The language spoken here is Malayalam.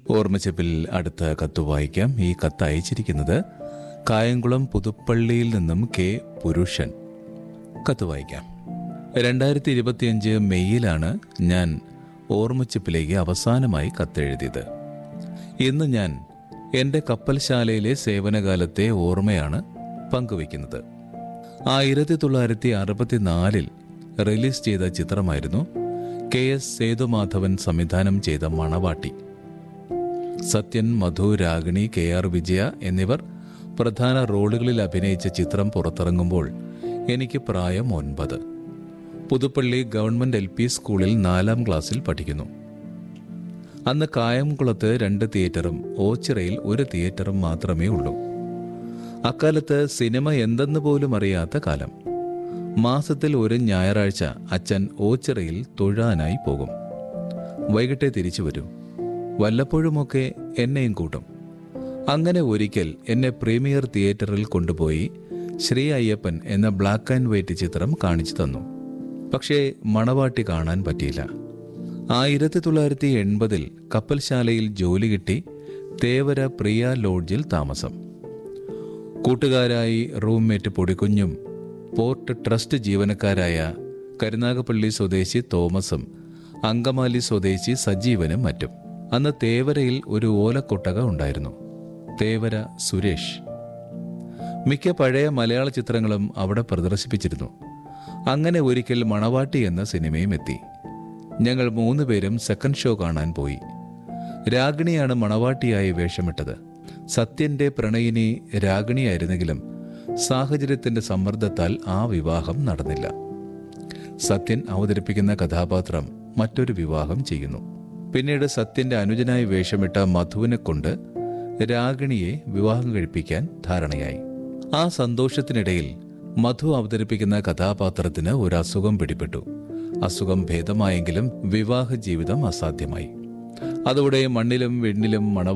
ഓർമ്മച്ചപ്പിൽ അടുത്ത കത്ത് വായിക്കാം ഈ കത്ത് അയച്ചിരിക്കുന്നത് കായംകുളം പുതുപ്പള്ളിയിൽ നിന്നും കെ പുരുഷൻ കത്ത് വായിക്കാം രണ്ടായിരത്തി ഇരുപത്തിയഞ്ച് മെയ്യിലാണ് ഞാൻ ഓർമ്മച്ചിപ്പിലേക്ക് അവസാനമായി കത്തെഴുതിയത് ഇന്ന് ഞാൻ എൻ്റെ കപ്പൽശാലയിലെ സേവനകാലത്തെ ഓർമ്മയാണ് പങ്കുവയ്ക്കുന്നത് ആയിരത്തി തൊള്ളായിരത്തി അറുപത്തിനാലിൽ റിലീസ് ചെയ്ത ചിത്രമായിരുന്നു കെ എസ് സേതുമാധവൻ സംവിധാനം ചെയ്ത മണവാട്ടി സത്യൻ മധു രാഗിണി കെ ആർ വിജയ എന്നിവർ പ്രധാന റോളുകളിൽ അഭിനയിച്ച ചിത്രം പുറത്തിറങ്ങുമ്പോൾ എനിക്ക് പ്രായം ഒൻപത് പുതുപ്പള്ളി ഗവൺമെന്റ് എൽ പി സ്കൂളിൽ നാലാം ക്ലാസ്സിൽ പഠിക്കുന്നു അന്ന് കായംകുളത്ത് രണ്ട് തിയേറ്ററും ഓച്ചിറയിൽ ഒരു തിയേറ്ററും മാത്രമേ ഉള്ളൂ അക്കാലത്ത് സിനിമ എന്തെന്ന് പോലും അറിയാത്ത കാലം മാസത്തിൽ ഒരു ഞായറാഴ്ച അച്ഛൻ ഓച്ചിറയിൽ തൊഴാനായി പോകും വൈകിട്ടേ തിരിച്ചു വരൂ വല്ലപ്പോഴുമൊക്കെ എന്നെയും കൂട്ടും അങ്ങനെ ഒരിക്കൽ എന്നെ പ്രീമിയർ തിയേറ്ററിൽ കൊണ്ടുപോയി ശ്രീ അയ്യപ്പൻ എന്ന ബ്ലാക്ക് ആൻഡ് വൈറ്റ് ചിത്രം കാണിച്ചു തന്നു പക്ഷേ മണവാട്ടി കാണാൻ പറ്റിയില്ല ആയിരത്തി തൊള്ളായിരത്തി എൺപതിൽ കപ്പൽശാലയിൽ ജോലി കിട്ടി തേവര പ്രിയ ലോഡ്ജിൽ താമസം കൂട്ടുകാരായി റൂംമേറ്റ് പൊടിക്കുഞ്ഞും പോർട്ട് ട്രസ്റ്റ് ജീവനക്കാരായ കരുനാഗപ്പള്ളി സ്വദേശി തോമസും അങ്കമാലി സ്വദേശി സജീവനും മറ്റും അന്ന് തേവരയിൽ ഒരു ഓലക്കൊട്ടക ഉണ്ടായിരുന്നു തേവര സുരേഷ് മിക്ക പഴയ മലയാള ചിത്രങ്ങളും അവിടെ പ്രദർശിപ്പിച്ചിരുന്നു അങ്ങനെ ഒരിക്കൽ മണവാട്ടി എന്ന സിനിമയും എത്തി ഞങ്ങൾ മൂന്നുപേരും സെക്കൻഡ് ഷോ കാണാൻ പോയി രാഗിണിയാണ് മണവാട്ടിയായി വേഷമിട്ടത് സത്യന്റെ പ്രണയിനി രാഗിണിയായിരുന്നെങ്കിലും സാഹചര്യത്തിന്റെ സമ്മർദ്ദത്താൽ ആ വിവാഹം നടന്നില്ല സത്യൻ അവതരിപ്പിക്കുന്ന കഥാപാത്രം മറ്റൊരു വിവാഹം ചെയ്യുന്നു പിന്നീട് സത്യന്റെ അനുജനായി വേഷമിട്ട മധുവിനെ കൊണ്ട് രാഗിണിയെ വിവാഹം കഴിപ്പിക്കാൻ ധാരണയായി ആ സന്തോഷത്തിനിടയിൽ മധു അവതരിപ്പിക്കുന്ന കഥാപാത്രത്തിന് ഒരു അസുഖം പിടിപെട്ടു അസുഖം ഭേദമായെങ്കിലും വിവാഹ ജീവിതം അസാധ്യമായി അതോടെ മണ്ണിലും വെണ്ണിലും മണവാ